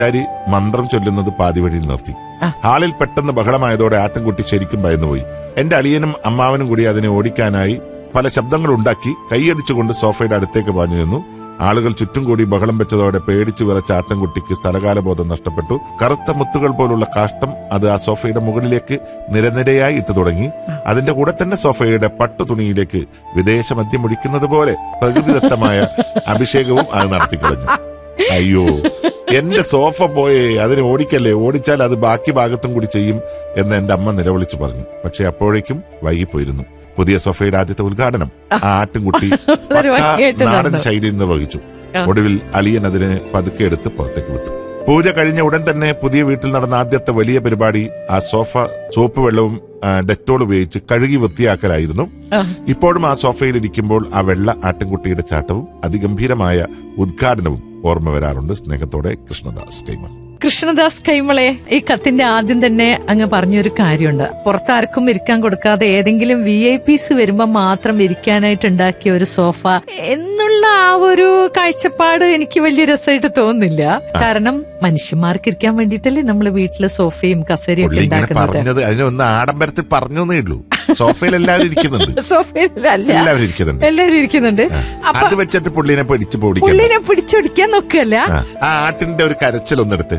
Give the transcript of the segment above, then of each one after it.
പൂജാരി മന്ത്രം ചൊല്ലുന്നത് പാതി വഴിയിൽ നിർത്തി ആ. ഹാളിൽ പെട്ടെന്ന് ബഹളമായതോടെ ആട്ടിൻകുട്ടി ശരിക്കും ഭയന്നുപോയി എന്റെ അളിയനും അമ്മാവനും കൂടി അതിനെ ഓടിക്കാനായി പല ശബ്ദങ്ങൾ ഉണ്ടാക്കി കൈയടിച്ചുകൊണ്ട് സോഫയുടെ അടുത്തേക്ക് പാഞ്ഞു നിന്നു ആളുകൾ ചുറ്റും കൂടി ബഹളം വെച്ചതോടെ പേടിച്ചു വിറച്ച ആട്ടിൻകുട്ടിക്ക് സ്ഥലകാലബോധം നഷ്ടപ്പെട്ടു കറുത്ത മുത്തുകൾ പോലുള്ള കാഷ്ടം അത് ആ സോഫയുടെ മുകളിലേക്ക് നിരനിരയായി ഇട്ടു തുടങ്ങി അതിന്റെ കൂടെ തന്നെ സോഫയുടെ പട്ടു തുണിയിലേക്ക് വിദേശ മദ്യം ഒഴിക്കുന്നത് പോലെ പ്രകൃതിദത്തമായ അഭിഷേകവും അത് നടത്തിക്കളഞ്ഞു അയ്യോ എന്റെ സോഫ പോയേ അതിനെ ഓടിക്കല്ലേ ഓടിച്ചാൽ അത് ബാക്കി ഭാഗത്തും കൂടി ചെയ്യും എന്ന് എന്റെ അമ്മ നിലവിളിച്ചു പറഞ്ഞു പക്ഷെ അപ്പോഴേക്കും വൈകിപ്പോയിരുന്നു പുതിയ സോഫയുടെ ആദ്യത്തെ ഉദ്ഘാടനം ആ ആട്ടിൻകുട്ടി വളരെ പക്കാ ഭംഗിയായിട്ട് നാടൻ നടന്നു. ശൈലിയിൽ നിർവഹിച്ചു ആ. ഒടുവിൽ അളിയൻ അതിനെ പതുക്കെ എടുത്ത് പുറത്തേക്ക് വിട്ടു പൂജ കഴിഞ്ഞ ഉടൻ തന്നെ പുതിയ വീട്ടിൽ നടന്ന ആദ്യത്തെ വലിയ പരിപാടി ആ സോഫ സോപ്പ് വെള്ളവും ആ, ഡെറ്റോൾ ഉപയോഗിച്ച് കഴുകി വൃത്തിയാക്കലായിരുന്നു ആ. ഇപ്പോഴും ആ സോഫയിൽ ഇരിക്കുമ്പോൾ ആ വെള്ള ആട്ടിൻകുട്ടിയുടെ ചാട്ടവും അതിഗംഭീരമായ ഉദ്ഘാടനവും ഓർമ്മ വരാറുണ്ട് സ്നേഹത്തോടെ കൃഷ്ണദാസ് കൈമൾ കൃഷ്ണദാസ് കൈമളെ ഈ കത്തിന്റെ ആദ്യം തന്നെ അങ്ങ് പറഞ്ഞൊരു കാര്യമുണ്ട് പുറത്താർക്കും ഇരിക്കാൻ കൊടുക്കാതെ ഏതെങ്കിലും വി ഐ പിസ് വരുമ്പോ മാത്രം ഇരിക്കാനായിട്ട് ഉണ്ടാക്കിയ ഒരു സോഫ എന്നുള്ള ആ ഒരു കാഴ്ചപ്പാട് എനിക്ക് വലിയ രസമായിട്ട് തോന്നുന്നില്ല കാരണം മനുഷ്യന്മാർക്ക് ഇരിക്കാൻ വേണ്ടിയിട്ടല്ലേ നമ്മൾ വീട്ടില് സോഫയും കസേരയും പുള്ളി ഒക്കെ ഇങ്ങനെ ഉണ്ടാക്കുന്നത് പറഞ്ഞത് അതിനെ ഒന്ന് ആഡംബരത്തിൽ പറഞ്ഞു എന്നേ ഉള്ളൂ സോഫയിൽ എല്ലാവരും ഇരിക്കുന്നുണ്ട് സോഫയിലല്ല എല്ലാവരും ഇരിക്കുന്നുണ്ട് എല്ലാവരും ഇരിക്കുന്നുണ്ട് അപ്പൊ അത് വെച്ചിട്ട് പുള്ളിനെ പിടിച്ചു പൊടിക്കണം പുള്ളിനെ പിടിച്ചൊടിക്കാൻ നോക്കുകയല്ല ആ ആട്ടിന്റെ ഒരു കരച്ചിലൊന്നെടുത്ത്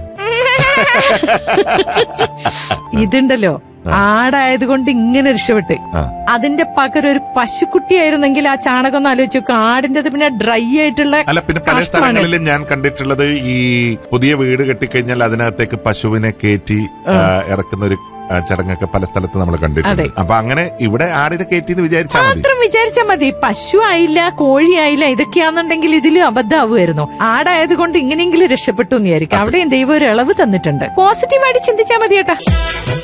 ഇതുണ്ടല്ലോ ആടായത് കൊണ്ട് ഇങ്ങനെ രക്ഷപ്പെട്ട് ആ. അതിന്റെ പകരം ഒരു പശുക്കുട്ടിയായിരുന്നെങ്കിൽ ആ ചാണകം ഒന്ന് ആലോചിച്ച് നോക്കുക ആടിന്റെ പിന്നെ ഡ്രൈ ആയിട്ടുള്ള അല്ല പിന്നെ പല കാഷ്ടമാണ്. സ്ഥലങ്ങളിലും ഞാൻ കണ്ടിട്ടുള്ളത് ഈ പുതിയ വീട് കെട്ടിക്കഴിഞ്ഞാൽ അതിനകത്തേക്ക് പശുവിനെ കയറ്റി ആ, ഇറക്കുന്ന ഒരു ആ, ചടങ്ങൊക്കെ പല സ്ഥലത്ത് നമ്മൾ കണ്ടിട്ടുണ്ട് അതെ. അപ്പൊ അങ്ങനെ ഇവിടെ ആടിനെ കയറ്റി എന്ന് വിചാരിച്ചാൽ മതി മാത്രം വിചാരിച്ചാൽ മതി പശു ആയില്ല കോഴി ആയില്ല ഇതൊക്കെയാണെന്നുണ്ടെങ്കിൽ ഇതിലും അബദ്ധമാവുമായിരുന്നു ആടായത് കൊണ്ട് ഇങ്ങനെയെങ്കിലും രക്ഷപ്പെട്ടു എന്ന് വിചാരിക്കും അവിടെയും ദൈവം ഒരു ഇളവ് തന്നിട്ടുണ്ട് പോസിറ്റീവായിട്ട് ചിന്തിച്ചാൽ മതി ഏട്ടാ